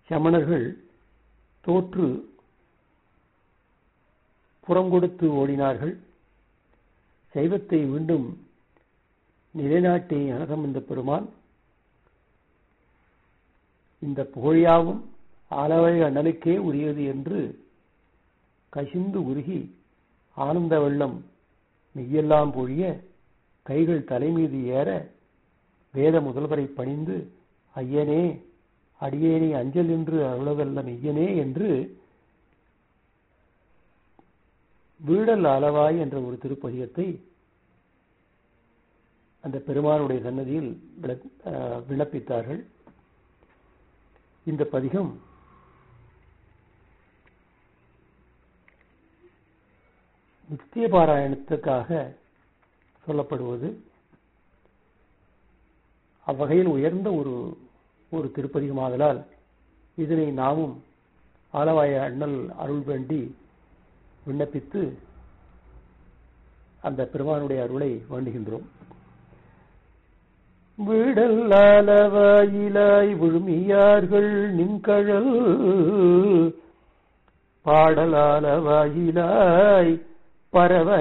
சமணர்கள் தோற்று புறங்கொடுத்து ஓடினார்கள் சைவத்தை மீண்டும் நிலைநாட்டிய ஞானசம்பந்த பெருமான் இந்த புகழியாவும் ஆலவை அண்ணலுக்கே உரியது என்று கசிந்து உருகி ஆனந்த வெள்ளம் மெய்யெல்லாம் பொழிய கைகள் தலைமீது ஏற வேத முதல்வரை பணிந்து ஐயனே அடியேனை அஞ்சல் என்று அருளவல்ல மெய்யனே என்று வீடல் அளவாய் என்ற ஒரு திருப்பதிகத்தை அந்த பெருமானுடைய சன்னதியில் விண்ணப்பித்தார்கள் இந்த பதிகம் நித்திய பாராயணத்துக்காக சொல்லப்படுவது அவ்வகையில் உயர்ந்த ஒரு ஒரு திருப்பதிகமாதலால் இதனை நாமும் ஆலவாய அண்ணல் அருள் வேண்டி விண்ணப்பித்து அந்த பெருமானுடைய அருளை வேண்டுகின்றோம் விடல்லாலவாயிலாய் விழுமியார்கள் நின்கழல் பாடலாலவாயிலாய் பரவ